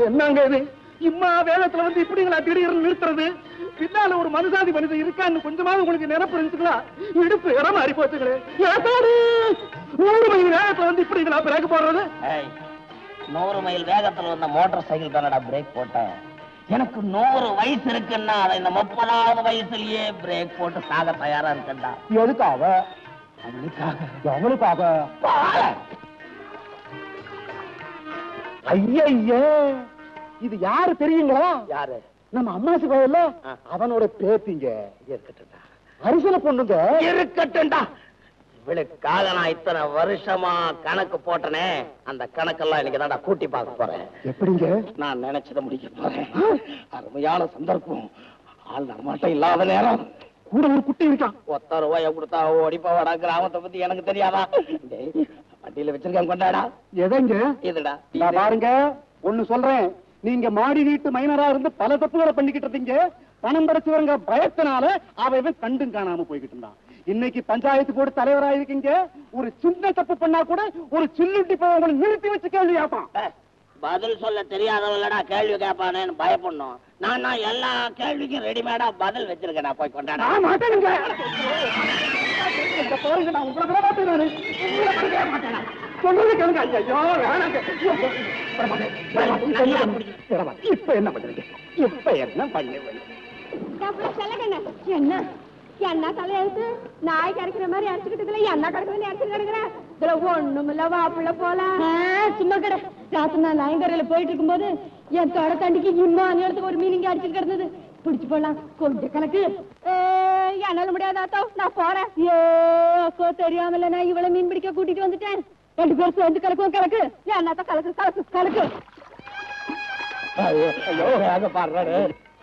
என்னங்க இது இம்மா வேகத்துல வந்து இப்படிங்களா திடீர்னு நிறுத்துறது பின்னால ஒரு மனுசாதி மனிதன் இருக்கான்னு கொஞ்சமாவது உங்களுக்கு நினைப்பு இருந்துச்சுங்களா இடுப்பு இடம் மாறி போச்சுங்களே ஏத்தாடி! நூறு மைல் வேகத்துல வந்து இப்படிங்களா பிரேக் போடுறது ஏய், நூறு மைல் வேகத்துல வந்த மோட்டார் சைக்கிள் தானடா பிரேக் போட்டேன் எனக்கு நூறு வயசு இருக்குன்னா அதை இந்த முப்பதாவது வயசுலயே பிரேக் போட்டு சாக தயாரா இருக்கேன்டா எதுக்காக அவளுக்காக அவளுக்காக ஐயய்யே இது யாரு தெரியுங்களா யாரு நம்ம அம்மாசி கோயில்ல ஆ. அவனோட பேத்திங்க இருக்கட்டும்டா அரிசன பொண்ணுங்க இருக்கட்டும்டா இவளுக்காக நான் இத்தனை வருஷமா கணக்கு போட்டனே அந்த கணக்கெல்லாம் இன்னைக்கு தான்டா கூட்டி பார்க்க போறேன் எப்படிங்க நான் நினைச்சதை முடிக்க போறேன் அருமையான சந்தர்ப்பம் ஆள் நடமாட்டம் இல்லாத நேரம் கூட ஒரு குட்டி இருக்கான் ஒத்த ரூபாய கொடுத்தா ஓடி போவாடா கிராமத்தை பத்தி எனக்கு தெரியாதா டேய், வண்டியில வச்சிருக்கேன் கொண்டாடா எதைங்க இதுடா நான் பாருங்க ஒண்ணு சொல்றேன் நீங்க மாடி வீட்டு மைனரா இருந்து பல தப்புகளை பண்ணிக்கிட்டு இருந்தீங்க பணம் படைச்சவங்க பயத்தினால அவன் கண்டும் காணாம போய்கிட்டு இருந்தான் இன்னைக்கு பஞ்சாயத்து போர்டு தலைவரா இருக்கீங்க ஒரு சின்ன தப்பு பண்ணா கூட ஒரு சில்லுட்டி போய் உங்களை நிறுத்தி வச்சு கேள்வி கேட்பான் ஏய், பதில் சொல்ல தெரியாதவங்களடா கேள்வி கேட்பானேன்னு பயப்படணும் நான் நான் எல்லா கேள்விக்கும் ரெடிமேடா பதில் வச்சிருக்கேன் நான் போய் கொண்டாடா நான் மாட்டேனுங்க இந்த பாருங்க நான் உங்களை விட மாட்டேன் நானு. உங்களை விடவே மாட்டேன் நான். சொல்றது கேளுங்க ஐயோ வேணாங்க ஐயோ, விட மாட்டேன். விட மாட்டேன். விட மாட்டேன். இப்ப என்ன பண்றீங்க இப்ப என்ன பண்ணுவீங்க அப்புறம் சொல்லக்கண்ணே என்ன என்ன தலையெழுத்து நாய் கரைக்கிற மாதிரி அரைச்சுக்கிட்டதுல என்ன கிடக்குதுன்னு அரைச்சு கிடக்குறேன் இதுல ஒண்ணுமில்ல வாப்புல போலாம் சும்மா கடை ராத்திரி நான் நாயங்கரையில போயிட்டு இருக்கும்போது என் தொட தண்டிக்கு இம்மா நேரத்துக்கு ஒரு மீனிங்க அடிச்சுட்டு கிடந்தது பிடிச்சு போடலாம் கொஞ்சம் கணக்கு ஏய், என்னால முடியாதாத்தோ நான் போறேன் ஏ அப்போ தெரியாமல நான் இவ்வளவு மீன் பிடிக்க கூட்டிட்டு வந்துட்டேன் ரெண்டு பேரும் சேர்ந்து கலக்குவோம் கலக்கு என்னத்த கலக்கு கலக்கு கலக்கு ஐயோ ஐயோ வேக பாடுறாரு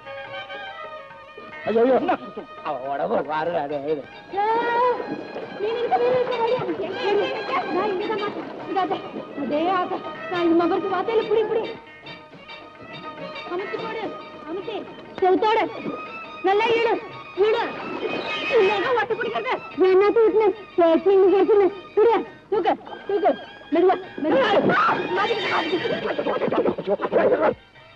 ஐயோ ஐயோ அவன் உடம்பு பாருடா டேய். மீன் இருக்கு, மீன் இருக்கு, வழியா. எங்க, எங்க, எங்க? நான் இங்கதான் மாட்டேன். இந்தா, இந்தா. அதே ஆத்தா. நான் இந்த மகருக்கு வார்த்தையில புடி, புடி. அமுத்தி போடு, அமுத்தி. செவுத்தோட. நல்லா இழு, இழு. இல்லைன்னா ஒட்டு பிடிக்கிறது. வேணா தூக்குனு. பேச்சு இங்க கேட்கணும். புரியா? தூக்கு, தூக்கு. மெதுவா, மெதுவா. மாட்டிக்கிட்டு, மாட்டிக்கிட்டு.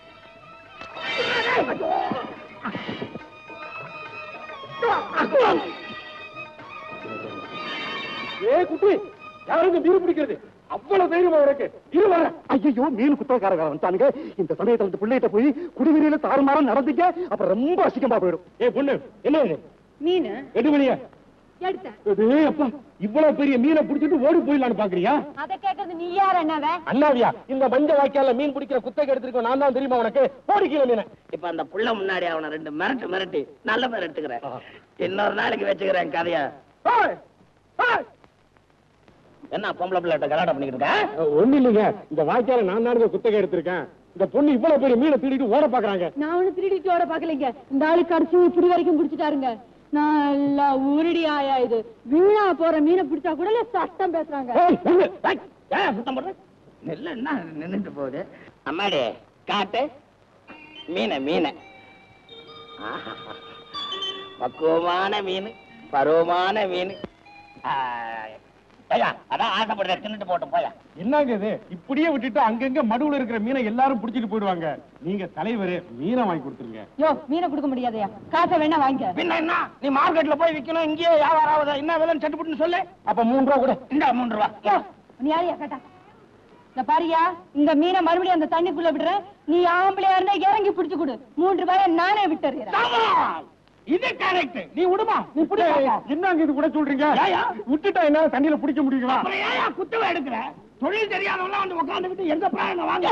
ஏ குட்டி யாருங்க மீன் பிடிக்கிறது அவ்வளவு தைரியமா உனக்கு இரு வர ஐயோ மீன் குத்தக்காரங்க வந்துட்டானுங்க இந்த சமயத்துல இந்த பிள்ளைகிட்ட போய் குடிவெளியில தாறுமாறம் நடந்தீங்க அப்புறம் ரொம்ப அசிங்கமா போயிடும் ஏ பொண்ணு என்ன இது மீன் எட்டு மணியா எடுத்தேன் இது அப்பா இவ்வளவு பெரிய மீனை பிடிச்சிட்டு ஓடி போயிடலான்னு பாக்குறியா அதை கேட்கறது நீ யார் அண்ணாவே அண்ணாவியா இந்த மஞ்ச வாய்க்கால மீன் பிடிக்கிற குத்தகை எடுத்திருக்கோம் நான் தான் தெரியுமா உனக்கு போடி கீழே மீனை இப்ப அந்த புள்ள முன்னாடி அவனை ரெண்டு மிரட்டு மிரட்டி நல்ல மிரட்டுக்கிறேன் இன்னொரு நாளைக்கு வச்சுக்கிறேன் கதைய ஏய், ஏய். என்ன பொம்பளை பிள்ளைகிட்ட கலாட்டம் பண்ணிக்கிட்டு இருக்க ஒண்ணு இல்லைங்க இந்த வாய்க்கால நான் தானுங்க குத்தகை எடுத்திருக்கேன் இந்த பொண்ணு இவ்வளவு பெரிய மீனை திருடிட்டு ஓட பாக்குறாங்க நான் ஒண்ணு திருடிட்டு ஓட பாக்கலைங்க இந்த ஆளு கடைசி இப்படி வரைக்கும் பிடிச்சிட்டாருங்க நல்லா உருடி ஆயா இது வீணா போற மீனை பிடிச்சா கூட இல்ல சட்டம் பேசுறாங்க ஏய், நில்லு. ஏய், ஏன் சுத்தம் பண்ற நெல்ல என்ன நின்னுட்டு போகுது அம்மாடி காட்டு மீனை மீனை ஆஹா. பக்குவமான மீன் பருவமான மீன் ஆ, ஐயா அதான் ஆசைப்படுற தின்னுட்டு போட்டு போயா என்னங்க இது இப்படியே விட்டுட்டு அங்கங்க மடுவுல இருக்கிற மீனை எல்லாரும் புடிச்சிட்டு போயிடுவாங்க நீங்க தலைவர் மீனை வாங்கி கொடுத்துருங்க யோ மீனை கொடுக்க முடியாதயா காசை வேணா வாங்கிக்க பின்ன என்ன நீ மார்க்கெட்ல போய் விக்கணும் இங்கேயே வியாபாரம் ஆகுது என்ன விலைன்னு சட்டுப்புட்டுன்னு சொல்லு அப்ப மூணு ரூபா கூட இந்த மூன்று ரூபா யோ நீ யாரையா கேட்டா இந்த பாரியா இந்த மீனை மறுபடியும் அந்த தண்ணிக்குள்ள விடுற நீ ஆம்பளையா இருந்தா இறங்கி பிடிச்சு கொடு மூன்று ரூபாய நானே விட்டுறேன் ஆமா. இது கரெக்ட் நீ விடுமா நீ பிடி என்னங்க இது கூட சொல்றீங்க ஏயா? விட்டுட்டா என்ன தண்ணியில பிடிக்க முடியுங்களா அப்புறம் ஏயா குத்துவ எடுக்கிற தொழில் தெரியாதவங்க வந்து உட்காந்துக்கிட்டு எங்க பிராயம் வாங்க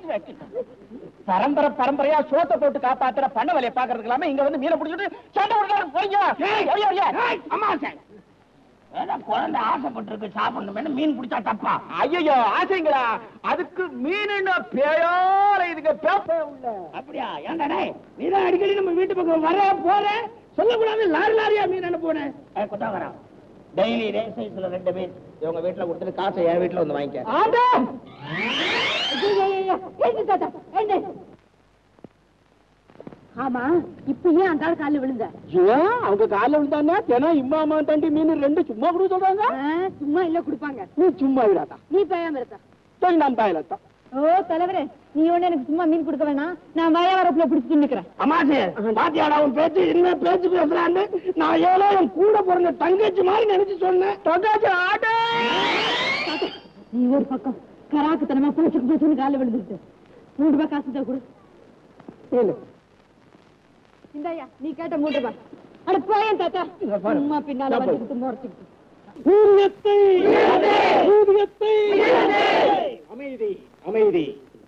பரம்பரை பரம்பரையா சோத்தை போட்டு காப்பாத்துற பண்ண வேலையை பாக்குறதுக்கு இல்லாம இங்க வந்து மீனை பிடிச்சிட்டு சண்டை விடுறாரு போறீங்க ஏய், ஐயா, ஐயா. ஏய், அம்மாவாசை. ஏதா குழந்தை ஆசைப்பட்டிருக்கு சாப்பிடணுமே மீன் பிடிச்சா தப்பா ஐயோ ஆசைங்களா அதுக்கு மீன் பேயோர இதுக்கு பேப்ப உள்ள அப்படியா ஏன்டா டேய் நீ தான் அடிக்கடி நம்ம வீட்டு பக்கம் வர போற சொல்லக்கூடாது லாரி லாரியா மீன் என்ன போனேன் கொட்டாங்கறா டெய்லி ரேஸ் சைஸ்ல ரெண்டு மீன் இவங்க வீட்டுல கொடுத்துட்டு காசை என் வீட்டுல வந்து வாங்கிக்க ஆண்டா ஐயோ, ஐயோ, ஐயோ. எழுந்து தாத்தா, எழுந்து. ஆமா இப்ப ஏன் அந்த ஆள் காலில் விழுந்த ஏன் அவங்க காலைல விழுந்தாங்க தினம் இம்மாமா தண்டி மீன் ரெண்டு சும்மா கூட சொல்றாங்க ஆ, சும்மா இல்ல குடுப்பாங்க நீ சும்மா விடாதா நீ பேயாம இருக்க சரி நான் பாயலத்தான் ஓ தலைவரே நீ ஒண்ணு எனக்கு சும்மா மீன் கொடுக்க வேணாம் நான் வய வரப்புல பிடிச்சிட்டு நிக்கிறேன் அம்மாச்சி பாத்தியாடா உன் பேச்சு என்ன பேச்சு பேசுறான்னு நான் ஏதோ என் கூட பிறந்த தங்கச்சி மாதிரி நினைச்சு சொன்னேன் தங்கச்சி ஆட்டே நீ ஒரு பக்கம் கராக்கு தனமா போச்சுக்கு போச்சுன்னு கால விழுந்துட்டு மூணு ரூபாய் காசு தான் கொடு இந்தாயா நீ கேட்ட மூணு ரூபாய் அட போயேன் தாத்தா சும்மா பின்னால வந்துக்கிட்டு முறைச்சிக்கிட்டு ஊதியத்தை ஊதியத்தை அமைதி அமைதி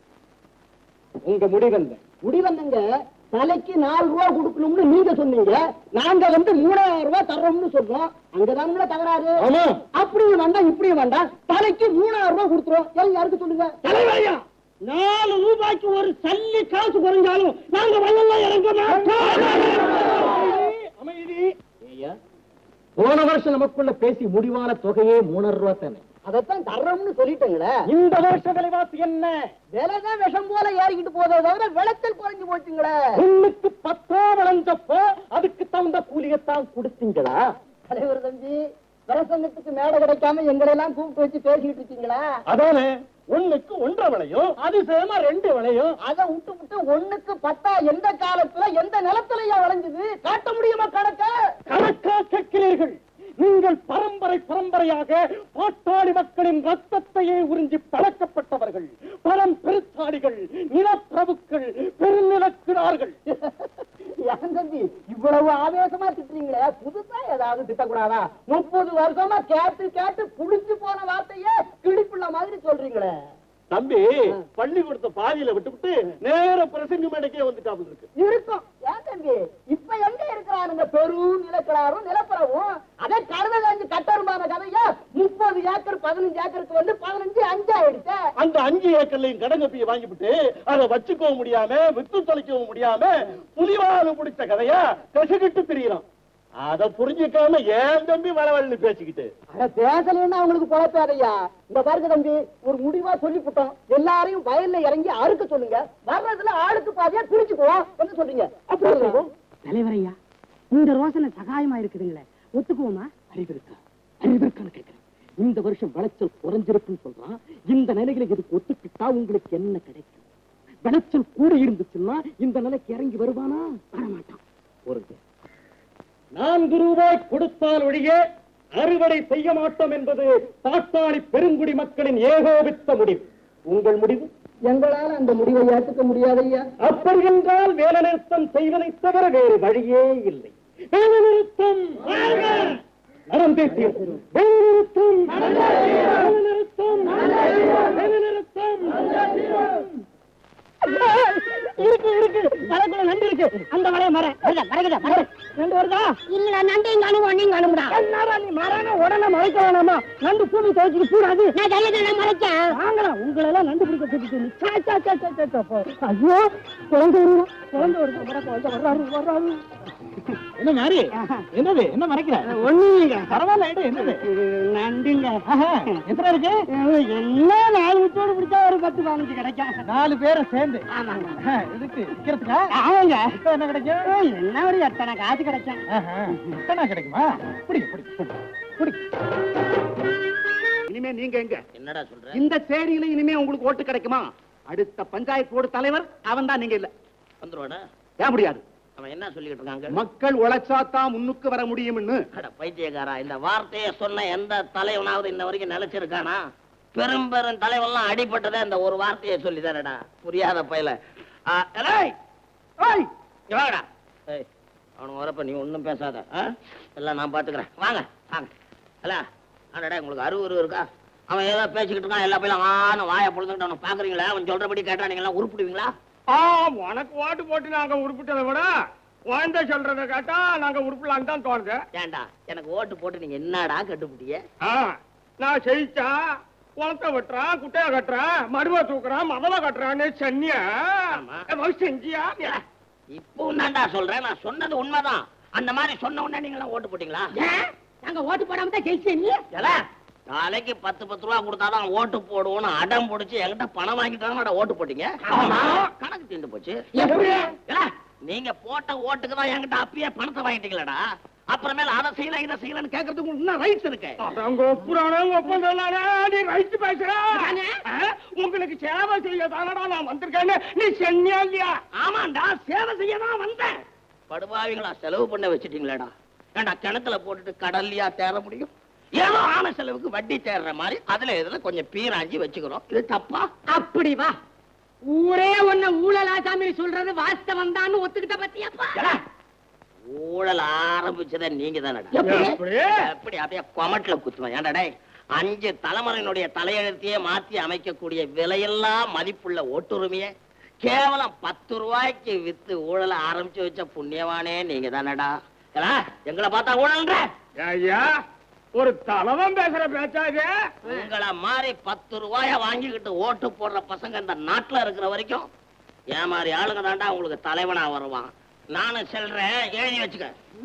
உங்க முடிவல்ல முடிவந்தங்க தலைக்கு நாலு ரூபா கொடுக்கணும்னு நீங்க சொன்னீங்க நாங்க வந்து மூணாயிரம் ரூபாய் தர்றோம்னு சொல்றோம் அங்கதானுங்களா தகராறு ஆமா அப்படியும் வேண்டாம் இப்படியும் வேண்டாம் தலைக்கு மூணாயிரம் ரூபாய் கொடுத்துரும் எல்லாம் யாருக்கு சொல்லுங்க தலைவரையா நாலு ரூபாய்க்கு ஒரு சல்லி காசு குறைஞ்சாலும் நாங்க வயல்ல இறங்க மாட்டோம் அமைதி போன வருஷம் நமக்குள்ள பேசி முடிவான தொகையே மூணாயிரம் ரூபாய் தானே அதைத்தான் தர்றோம்னு சொல்லிட்டீங்களே இந்த வருஷ விலைவாசி என்ன விலைதான் விஷம் போல ஏறிக்கிட்டு போதே தவிர விளைச்சல் குறைஞ்சு போச்சுங்களே ஒண்ணுக்கு பத்தா வளைஞ்சப்போ அதுக்கு தகுந்த கூலியத்தான் கொடுத்தீங்களா தலைவர் தம்பி பிரசங்கத்துக்கு மேடை கிடைக்காம எங்களை எல்லாம் கூப்பிட்டு வச்சு பேசிக்கிட்டு இருக்கீங்களா அதானே ஒண்ணுக்கு ஒன்றரை விலையும் அதிசயமா ரெண்டு விலையும் அதை விட்டு விட்டு ஒண்ணுக்கு பத்தா எந்த காலத்துல எந்த நிலத்திலயா விளைஞ்சது காட்ட முடியுமா கணக்க கணக்கா கேட்கிறீர்கள் நீங்கள் பரம்பரை பரம்பரையாக பாட்டாளி மக்களின் ரத்தத்தையே உறிஞ்சி பழக்கப்பட்டவர்கள் பரம் பெருத்தாளிகள் நிலப்பிரபுக்கள் பெருநிலக்கிடார்கள் ஏன் தம்பி இவ்வளவு ஆவேசமா திட்டுறீங்களே புதுசா ஏதாவது திட்டக்கூடாதா முப்பது வருஷமா கேட்டு கேட்டு புடிச்சு போன வார்த்தையே கிழிப்புள்ள மாதிரி சொல்றீங்களே தம்பி பள்ளிக்கூடத்தை பாதியில விட்டுவிட்டு நேர பிரசங்க மேடைக்கே வந்துட்டாப்புல இருக்கு இருக்கும் ஏன் தம்பி இப்ப எங்க இருக்கிறானுங்க பெரும் நிலக்கிழாரும் நிலப்பரவும் அதே கழுத காஞ்சி கட்டருமான கதையா முப்பது ஏக்கர் பதினஞ்சு ஏக்கருக்கு வந்து பதினஞ்சு அஞ்சு ஆயிடுச்சு அந்த அஞ்சு ஏக்கர்லையும் கடங்கப்பியை வாங்கிவிட்டு அதை வச்சுக்கவும் முடியாம வித்து தொலைக்கவும் முடியாம புலிவாக பிடிச்ச கதையா கசகிட்டு திரியறான் அத புரிஞ்சுக்காம ஏன் தம்பி வளவள்ளி பேசிக்கிட்டு அட பேசலன்னா அவங்களுக்கு குழப்பாதையா இந்த பாருங்க தம்பி ஒரு முடிவா சொல்லிவிட்டோம் எல்லாரையும் வயல்ல இறங்கி அறுக்க சொல்லுங்க வர்றதுல ஆளுக்கு பாதியா பிரிச்சுக்குவோம் என்ன சொல்றீங்க அப்படி சொல்லுவோம் தலைவரையா இந்த ரோசனை சகாயமா இருக்குதுங்களே ஒத்துக்குவோமா அறிவிருக்கா அறிவிருக்கான்னு கேட்கிறேன் இந்த வருஷம் விளைச்சல் குறைஞ்சிருக்குன்னு சொல்றான் இந்த நிலையில இதுக்கு ஒத்துக்கிட்டா உங்களுக்கு என்ன கிடைக்கும் விளைச்சல் கூட இருந்துச்சுன்னா இந்த நிலைக்கு இறங்கி வருவானா வரமாட்டான் பொருங்க நான்கு ரூபாய் கொடுத்தால் ஒழிய அறுவடை செய்ய மாட்டோம் என்பது பாட்டாளி பெருங்குடி மக்களின் ஏகோபித்த முடிவு உங்கள் முடிவு எங்களால அந்த முடிவை ஏற்றுக்க முடியாதையா அப்படி என்றால் வேலை நிறுத்தம் செய்வதை தவிர வேறு வழியே இல்லை வேலை நிறுத்தம் மரம் பேசிய வேலை நிறுத்தம் வேலை நிறுத்தம் வேலை நிறுத்தம் இருக்கு இருக்கு மரக்குள்ள நண்டு இருக்கு அந்த வரைய மர மரகுதா மர நண்டு வருதா இல்ல நண்டையும் காணும் ஒன்னையும் காணும்டா என்னடா நீ மரண உடனே மறைக்க வேணாமா நண்டு பூமி துவைச்சிட்டு கூடாது நான் கையில மறைச்சேன் வாங்கடா உங்களை எல்லாம் நண்டு பிடிக்க கூட்டிட்டு சா, சா, சா, சா, சா, சா, போ. ஐயோ குழந்தை வருவா குழந்தை வருது வர குழந்தை வர்றாரு வர்றாரு என்ன மாதிரி என்னது என்ன மறைக்கிற ஒண்ணுங்க பரவாயில்ல எடு, என்னது நண்டுங்க எத்தனை இருக்கு என்ன நாலு முச்சோடு பிடிச்சா ஒரு பத்து பதினஞ்சு கிடைக்கும் நாலு பேரும் சேர்ந்து ஆமாங்க இதுக்கு விக்கிறதுக்கா ஆமாங்க இப்ப என்ன கிடைக்கும் என்ன ஒரு எத்தனை காசு கிடைக்கும் எத்தனை கிடைக்குமா பிடிக்க பிடிக்க பிடிக்க இனிமே நீங்க எங்க என்னடா சொல்ற இந்த சேரியில இனிமே உங்களுக்கு ஓட்டு கிடைக்குமா அடுத்த பஞ்சாயத்து போர்டு தலைவர் அவன் தான் நீங்க இல்ல வந்துருவாடா ஏன் முடியாது அவன் என்ன சொல்லிட்டு இருக்காங்க மக்கள் உழைச்சாதான் முன்னுக்கு வர முடியும்னு அட பைத்தியக்காரா இந்த வார்த்தையை சொன்ன எந்த தலைவனாவது இன்ன வரைக்கும் நிலைச்சிருக்கானா பெரும் பெரும் தலைவன்லாம் அடிபட்டதே இந்த ஒரு வார்த்தையை சொல்லி தானடா புரியாத பயல ஆ, ஏலேய், ஏய், இங்க வாங்கடா ஏய், அவனுக்கு வரப்ப நீ ஒண்ணும் பேசாத ஆ? எல்லாம் நான் பாத்துக்கிறேன் வாங்க வாங்க அல்ல அடடா உங்களுக்கு அருவரு இருக்கா அவன் ஏதோ பேசிக்கிட்டு இருக்கான் எல்லா பையலும் ஆன வாயை பொழுதுகிட்டு அவனை பாக்குறீங்களா அவன் சொல்றபடி கேட்டா நீங்க எல்லாம் உருப்பிடுவீங்களா ஆ உனக்கு ஓட்டு போட்டு நாங்க உருப்பிட்டதை விட குழந்தை சொல்றத கேட்டா நாங்க உருப்பலான்னு தான் தோணுது ஏன்டா எனக்கு ஓட்டு போட்டு நீங்க என்னடா கட்டுப்பிட்டிய ஆ, நான் செழிச்சா குளத்தை வெட்டுறான் குட்டையை கட்டுறான் மடுவை தூக்குறான் மதவை கட்டுறான்னு சென்னியா ஆமா. செஞ்சியா இப்போ தான்டா சொல்றேன் நான் சொன்னது உண்மைதான் அந்த மாதிரி சொன்ன உடனே நீங்க எல்லாம் ஓட்டு போட்டீங்களா நாங்க ஓட்டு போடாம தான் ஜெயிச்சேன் நீ ஏலே, நாளைக்கு பத்து பத்து ரூபா கொடுத்தாதான் ஓட்டு போடுவோம்னு அடம் பிடிச்சி என்கிட்ட பணம் வாங்கிட்டு ஓட்டு போட்டீங்க ஆமா. கணக்கு தீர்ந்து போச்சு எப்படி? ஏலே, நீங்க போட்ட ஓட்டுக்கு தான் என்கிட்ட அப்பயே பணத்தை வாங்கிட்டீங்களடா அப்புறமேல அதை செய்யல இதை செய்யலன்னு கேட்கறதுக்கு உங்களுக்கு இன்னும் ரைட்ஸ் இருக்கு அங்க ஒப்புறானே ஒப்பந்தம் நீ ரைட்டு பேசுற நானே? ஆ? உங்களுக்கு சேவை செய்ய தானடா நான் வந்திருக்கேன்னு நீ சொன்னியா இல்லையா ஆமாண்டா சேவை செய்ய தான் வந்தேன் படுபாவிங்களா செலவு பண்ண வச்சுட்டீங்களேடா ஏண்டா கிணத்துல போட்டுட்டு கடல்லையா தேர முடியும் ஏதோ ஆன செலவுக்கு வட்டி தேடுற மாதிரி அதுல இதுல கொஞ்சம் பீராஞ்சி வச்சுக்கிறோம் இது தப்பா அப்படி வா ஊரே உன்ன ஊழலா சாமி சொல்றது வாஸ்தவம் தான் ஒத்துக்கிட்ட பத்தியாப்பா ஏடா, ஊழல் ஆரம்பிச்சத நீங்க தானடா எப்படி? எப்படி அப்படியே கொமட்ல குத்துவேன் ஏன்டா டேய் அஞ்சு தலைமுறையினுடைய தலையெழுத்தையே மாத்தி அமைக்கக்கூடிய விலையெல்லாம் மதிப்புள்ள ஓட்டுரிமையை கேவலம் பத்து ரூபாய்க்கு வித்து ஊழல ஆரம்பிச்சு வச்ச புண்ணியவானே நீங்க தானடா ஏடா, எங்களை பார்த்தா ஊழல்ன்ற ஐயா ஒரு தலைவன் பேசுற பேச்சா இது உங்களை மாதிரி பத்து ரூபாய வாங்கிக்கிட்டு ஓட்டு போடுற பசங்க இந்த நாட்டுல இருக்கிற வரைக்கும் ஏன் மாதிரி ஆளுங்க தாண்டா உங்களுக்கு தலைவனா வருவான் நானும் செல்றேன் எழுதி வச்சுக்க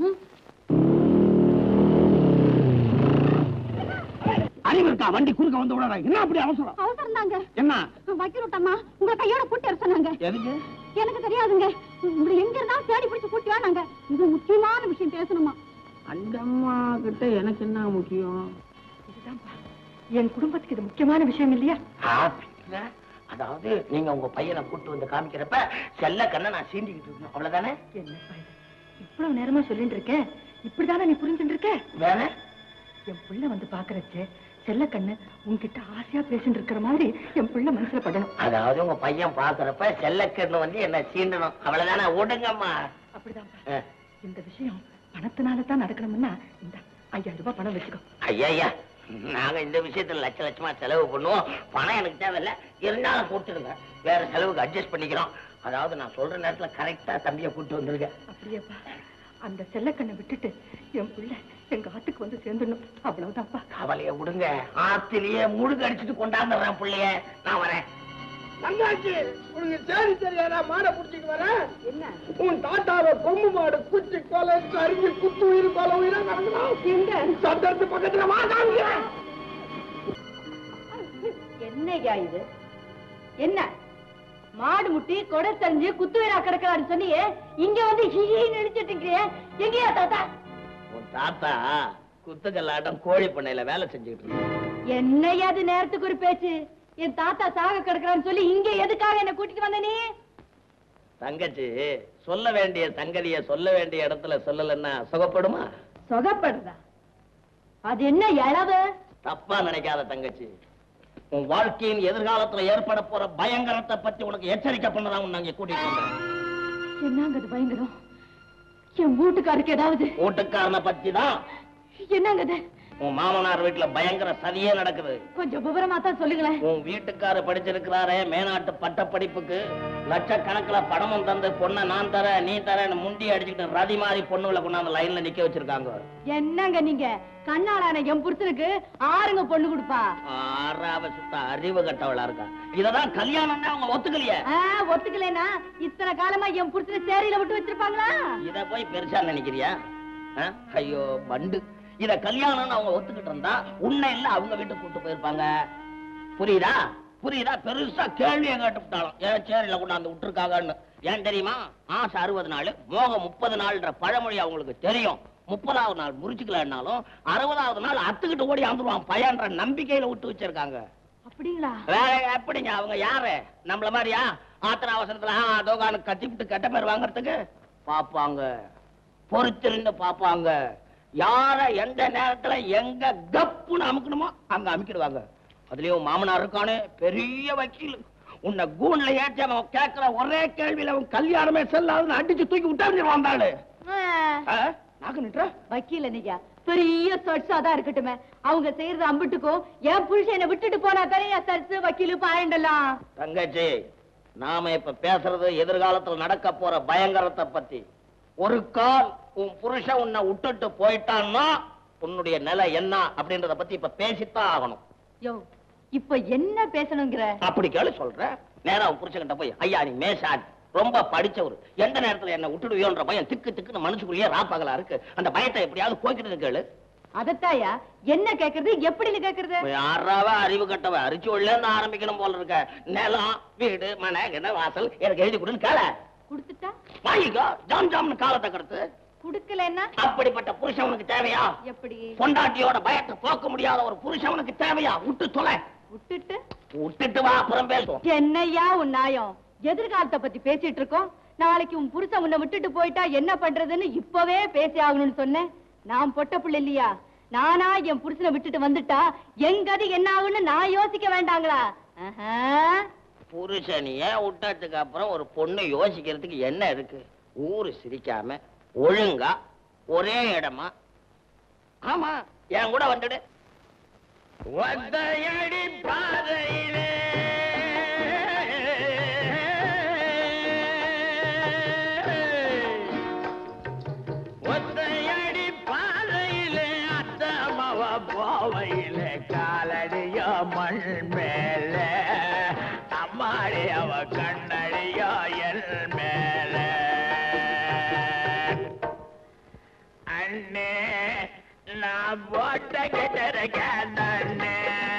அறிவு இருக்கா வண்டி குறுக்க வந்து விடாதா என்ன அப்படி அவசரம் அவசரம் தாங்க என்ன வக்கீல் விட்டம்மா உங்களை கையோட கூட்டி வர சொன்னாங்க எதுக்கு எனக்கு தெரியாதுங்க உங்களை எங்க இருந்தாலும் தேடி பிடிச்சு கூட்டி வாங்க இது முக்கியமான விஷயம் பேசணுமா அந்த அம்மா கிட்ட எனக்கு என்ன முக்கியம் என் குடும்பத்துக்கு இது முக்கியமான விஷயம் இல்லையா ஆ, அதாவது நீங்க உங்க பையனை கூட்டு வந்து காமிக்கிறப்ப செல்ல கண்ணை நான் சீண்டிக்கிட்டு இருக்கணும் அவ்வளவுதானே என்னப்பா இது இவ்வளவு நேரமா சொல்லிட்டு இருக்கேன் இப்படிதானே நீ புரிஞ்சுட்டு இருக்க வேற என் பிள்ளை வந்து பாக்குறச்சே செல்லக்கண்ணு உன்கிட்ட ஆசையா பேசிட்டு இருக்கிற மாதிரி என் பிள்ளை மனசுல படணும் அதாவது உங்க பையன் பாக்குறப்ப செல்லக்கண்ணு வந்து என்ன சீண்டணும் அவ்வளவுதானே விடுங்கம்மா அப்படிதான்ப்பா ஆ. இந்த விஷயம் பணத்தினால தான் நடக்கணும்னா இந்த ஐயாயிரம் ரூபாய் பணம் வச்சுக்கோ ஐயா ஐயா நாங்க இந்த விஷயத்துல லட்ச லட்சமா செலவு பண்ணுவோம் பணம் எனக்கு தேவையில்ல இருந்தாலும் கொடுத்துடுங்க வேற செலவுக்கு அட்ஜஸ்ட் பண்ணிக்கிறோம் அதாவது நான் சொல்ற நேரத்துல கரெக்டா தம்பியை கூட்டு வந்திருக்கேன் அப்படியேப்பா அந்த செல்லக்கண்ணை விட்டுட்டு என் பிள்ளை எங்க ஆத்துக்கு வந்து சேர்ந்துடணும் அவ்வளவுதான்ப்பா கவலைய விடுங்க ஆத்திலேயே முழுக்க அடிச்சுட்டு கொண்டாந்துடுறேன் பிள்ளைய நான் வரேன் தங்காச்சி உனக்கு சரி தெரியாதா மாடை புடிச்சிட்டு வரேன் என்ன உன் தாத்தாவை கொம்பு மாடு குச்சி கொலை சரிஞ்சு குத்து உயிர் கொலை உயிரா கிடக்கலாம் எங்க சத்திரத்து பக்கத்துல வா காமிக்கிறேன் என்னய்யா இது என்ன மாடு முட்டி கொடை தெரிஞ்சு குத்துவீரா கிடக்கிறான்னு சொன்னியே இங்க வந்து ஹீன்னு இடிச்சிட்டு இருக்கிறியே எங்கயா தாத்தா உன் தாத்தா குத்துக்கல்லாட்டம் கோழி பண்ணையில வேலை செஞ்சுக்கிட்டு இருந்தான் என்னய்யா அது நேரத்துக்கு ஒரு பேச்சு என் தாத்தா சாக கிடக்குறான்னு சொல்லி இங்க எதுக்காக என்ன கூட்டிட்டு வந்த நீ தங்கச்சி சொல்ல வேண்டிய சங்கதிய சொல்ல வேண்டிய இடத்துல சொல்லலன்னா சுகப்படுமா சொகப்படுறதா அது என்ன இளவு தப்பா நினைக்காத தங்கச்சி உன் வாழ்க்கையின் எதிர்காலத்துல ஏற்பட போற பயங்கரத்தை பத்தி உனக்கு எச்சரிக்கை பண்ணதான் உன்னை அங்க கூட்டிட்டு வந்தேன் என்னங்க அது பயங்கரம் என் வீட்டுக்காருக்கு ஏதாவது வீட்டுக்காரனை பத்தி தான் என்னங்க அது உன் மாமனார் வீட்டுல பயங்கர சதியே நடக்குது கொஞ்சம் விவரமா தான் சொல்லுங்களேன் உன் வீட்டுக்காரு படிச்சிருக்கிறாரே மேனாட்டு பட்ட படிப்புக்கு லட்சக்கணக்குல பணமும் தந்து பொண்ணை நான் தரேன் நீ தரேன்னு முண்டி அடிச்சுக்கிட்டு ரதி மாதிரி பொண்ணுகளை கொண்டாந்து லைன்ல நிக்க வச்சிருக்காங்க என்னங்க நீங்க கண்ணாளான என் புருஷனுக்கு ஆறுங்க பொண்ணு கொடுப்பா ஆறாவ சுத்த அறிவு கட்டவளா இருக்கா இததான் கல்யாணம்னா அவங்க ஒத்துக்கலையே ஆ, ஒத்துக்கலைன்னா இத்தனை காலமா என் புருஷனை சேரியில விட்டு வச்சிருப்பாங்களா இத போய் பெருசா நினைக்கிறியா ஆ? ஐயோ பண்டு இத கல்யாணம்னு அவங்க ஒத்துக்கிட்டு இருந்தா உன்னை இல்ல அவங்க வீட்டுக்கு கூட்டு போயிருப்பாங்க புரியுதா புரியுதா பெருசா கேள்வியை கேட்டுவிட்டாலும் ஏன் சேரில கொண்டாந்து விட்டுருக்காங்கன்னு ஏன் தெரியுமா ஆசை அறுபது நாள் மோகம் முப்பது நாள்ன்ற பழமொழி அவங்களுக்கு தெரியும் முப்பதாவது நாள் முறிச்சுக்கலன்னாலும் அறுபதாவது நாள் அத்துக்கிட்டு ஓடி வந்துருவான் பையன்ற நம்பிக்கையில விட்டு வச்சிருக்காங்க அப்படிங்களா வேற எப்படிங்க அவங்க யாரு நம்மள மாதிரியா ஆத்திர அவசரத்துல ஆ, தோகானு கத்திவிட்டு கெட்ட பேர் வாங்குறதுக்கு பாப்பாங்க பொறுத்திருந்து பாப்பாங்க யார எந்த நேரத்துல எங்க கப்புன்னு அமுக்கணுமோ அங்க அமுக்கிடுவாங்க அதுலயும் மாமனார் இருக்கானே பெரிய வக்கீல் உன்னை கூண்ல ஏற்றி அவன் கேட்கிற ஒரே கேள்வியில அவன் கல்யாணமே செல்லாதுன்னு அடிச்சு தூக்கி விட்டாரு வந்தாளு ஆ, நாக்கு நிட்டுற வக்கீல நீங்க பெரிய சொட்ஸா தான் இருக்கட்டுமே அவங்க செய்யறது அம்பிட்டுக்கும் என் புருஷனை விட்டுட்டு போனா தானே சர்ச்சு வக்கீலு பாயண்டெல்லாம் தங்கச்சி நாம இப்ப பேசுறது எதிர்காலத்துல நடக்க போற பயங்கரத்தை பத்தி ஒரு கால் உன் புருஷன் உன்னை விட்டுட்டு போயிட்டான்னா உன்னுடைய நிலை என்ன அப்படின்றத பத்தி இப்ப பேசித்தான் ஆகணும் யோ இப்ப என்ன பேசணுங்கிற அப்படி கேளு சொல்ற நேரா உன் புருஷன்கிட்ட போய் ஐயா நீ மேஷாட் ரொம்ப படிச்சவர் எந்த நேரத்துல என்ன விட்டுடுவியோன்ற பயம் திக்கு திக்குன்னு மனசுக்குள்ளேயே ராப்பகலா இருக்கு அந்த பயத்தை எப்படியாவது போய்க்கிட்டு கேளு அதத்தாயா என்ன கேக்குறது எப்படின்னு கேக்குறது யாராவ அறிவு கட்டவ அரிச்சோள்ல இருந்து ஆரம்பிக்கணும் போல இருக்க நிலம் வீடு மனை என்ன வாசல் எனக்கு எழுதி கொடுன்னு கேள குடுத்துட்டா வாங்கிக்கோ ஜாம் ஜாம்னு காலத்தை கடத்து குடுக்கலன்னா அப்படிப்பட்ட புருஷன் உனக்கு தேவையா எப்படி பொண்டாட்டியோட பயத்தை போக்க முடியாத ஒரு புருஷன் உனக்கு தேவையா விட்டு தொலை விட்டுட்டு விட்டுட்டு வா அப்புறம் பேசுவோம் என்னய்யா உன் நியாயம் எதிர்காலத்தை பத்தி பேசிட்டு இருக்கோம் நாளைக்கு உன் புருஷன் உன்னை விட்டுட்டு போயிட்டா என்ன பண்றதுன்னு இப்பவே பேசி ஆகணும்னு சொன்னேன் நான் பொட்ட புள்ள இல்லையா நானா என் புருஷனை விட்டுட்டு வந்துட்டா என் கதி என்ன ஆகும்னு நான் யோசிக்க வேண்டாங்களா ஆஹா. புருஷனிய விட்டதுக்கு அப்புறம் ஒரு பொண்ணு யோசிக்கிறதுக்கு என்ன இருக்கு ஊரு சிரிக்காம ஒழுங்கா ஒரே இடமா ஆமா என் கூட வந்துடு ஒத்தையடி பாதையிலே ஒத்தையடி பாதையிலே அத்தமவ போவையிலே காலடியோ மண் மேலே அம்மாடி அவ கண்ணடியோ என் மேலே அண்ணே நான் போட்ட கிட்ட அண்ணே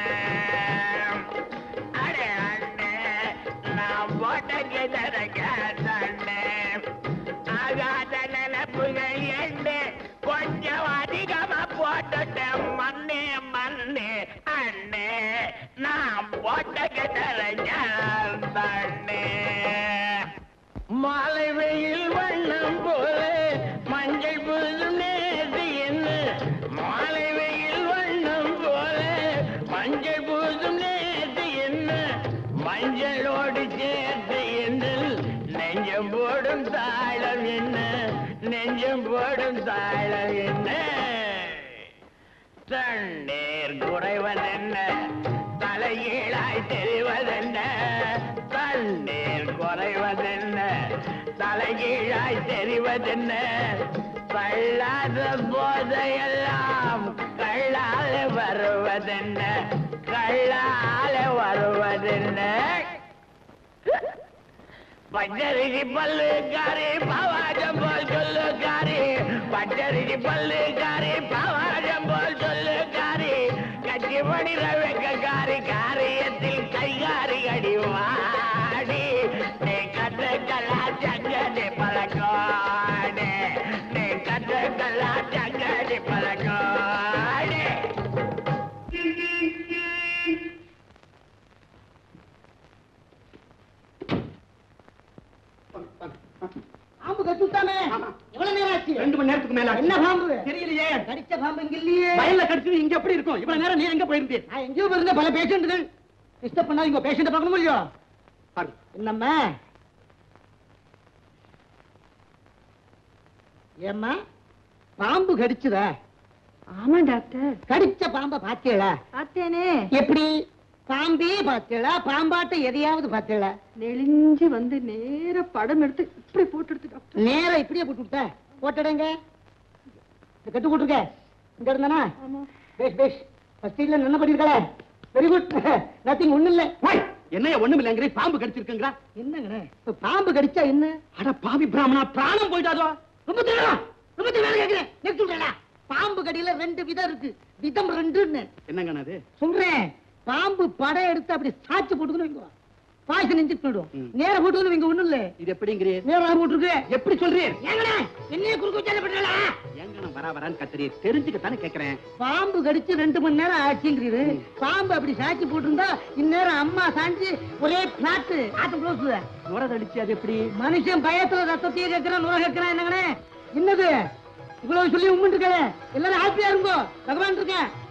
அடே அண்ணே நான் போட்ட கிட்ட அண்ணே ஆகாத நினப்புகள் எண்ணு கொஞ்சம் அதிகமா போட்டுட்டேன் மண்ணே மண்ணே அண்ணே நான் போட்ட கிட்ட அண்ணே மாலை வெயில் வண்ணம் போல மஞ்சள் புது நேர்ந்து என்ன மாலை வெயில் வண்ணம் போல மஞ்சள் புது நேர்ந்து என்ன மஞ்சளோடு சேர்த்து என்ன நெஞ்சம் போடும் தாளம் என்ன நெஞ்சம் போடும் தாளம் என்ன தண்ணீர் குறைவதென்ன தலைகீழாய் தெரிவதென்ன தண்ணீர் குறைவதென்ன தலைகீழாய் தெரிவதென்ன கள்ளாத போதையெல்லாம் கள்ளால வருவதென்ன கள்ளால வருவதென்ன பச்சரிசி பல்லுக்காரி பவாஜம் போல் சொல்லுக்காரி பச்சரிசி பல்லுக்காரி பவாஜம் போல் சொல்லுக்காரி கட்சி மணி ரவிக்காரி காரியத்தில் கைகாரி அடி வாடி நீ கட்டுக்கல்லா சங்கடி பழக்காடு நீ கட்டுக்கல்லா சங்கடி பழக்காடு பாம்பு கத்துட்டாமே எவ்வளவு நேரம் ஆச்சு ரெண்டு மணி நேரத்துக்கு மேல என்ன பாம்பு தெரியலையே கடிச்ச பாம்பு இங்க இல்லையே வயல்ல கடிச்சது இங்க எப்படி இருக்கும் இவ்வளவு நேரம் நீ எங்க போயிருந்தீர் நான் எங்கேயோ இருந்த பல பேஷண்ட்டுகள் டிஸ்டர்ப் பண்ணா இங்க பேஷண்ட பார்க்கணும் இல்லையோ பாரு. என்னம்மா ஏம்மா பாம்பு கடிச்சுதா ஆமா டாக்டர் கடிச்ச பாம்ப பாத்தீங்களா பார்த்தேனே எப்படி பாம்பே பாத்தீங்களா பாம்பாட்ட எதையாவது பாத்தீங்களா நெளிஞ்சு வந்து நேர படம் எடுத்து இப்படி போட்டு எடுத்து டாக்டர் நேரா இப்படியே போட்டு விட்ட போட்டுடுங்க இந்த கட்டு போட்டுருக்க இங்க இருந்தானா பேஷ் பேஷ் ஃபர்ஸ்ட் இல்ல என்ன பண்ணிருக்கல வெரி குட் நத்திங் ஒண்ணு இல்ல ஓய், என்னய்யா ஒண்ணும் இல்லைங்கிற பாம்பு கடிச்சிருக்குங்களா என்னங்கண்ணே இப்ப பாம்பு கடிச்சா என்ன அட பாவி பிராமணா பிராணம் போயிட்டாதோ ரொம்ப தெரியும் ரொம்ப தெரியும் கேக்குறேன் நெக்ஸ்ட் சொல்றேன் பாம்பு கடியில ரெண்டு விதம் இருக்கு விதம் ரெண்டுன்னு என்னங்கண்ணா அது சொல்றேன் பாம்பு படம் எடுத்து அப்படி சாச்சு போட்டுக்கணும் வைங்க பாய்ச்சல் நெஞ்சு போயிடும் ம். நேரா போட்டுக்கணும் வைங்க ஒண்ணும் இல்ல இது எப்படிங்கிறீர் நேரா போட்டுருக்கு எப்படி சொல்றீர் ஏங்கண்ணே என்னைய குறுக்கு வச்சால பண்ணலாம் எங்கண்ணா வரா வரான்னு கத்துறீர் தெரிஞ்சுக்கத்தானே கேக்குறேன் பாம்பு கடிச்சு ரெண்டு மணி நேரம் ஆச்சுங்கிறீரு பாம்பு அப்படி சாட்சி போட்டிருந்தா இந்நேரம் அம்மா சாஞ்சி ஒரே பிளாட்டு ஆட்டம் க்ளோஸ் நுரதடிச்சு அது எப்படி மனுஷன் பயத்துல ரத்தத்தையே கேட்கிறான் நுர கேட்கிறான் என்னங்கண்ணே என்னது இவ்வளவு சொல்லி உம்மிட்டு இருக்கே எல்லாரும் ஹாப்பியா இருங்கோ பகவான் இருக்கேன்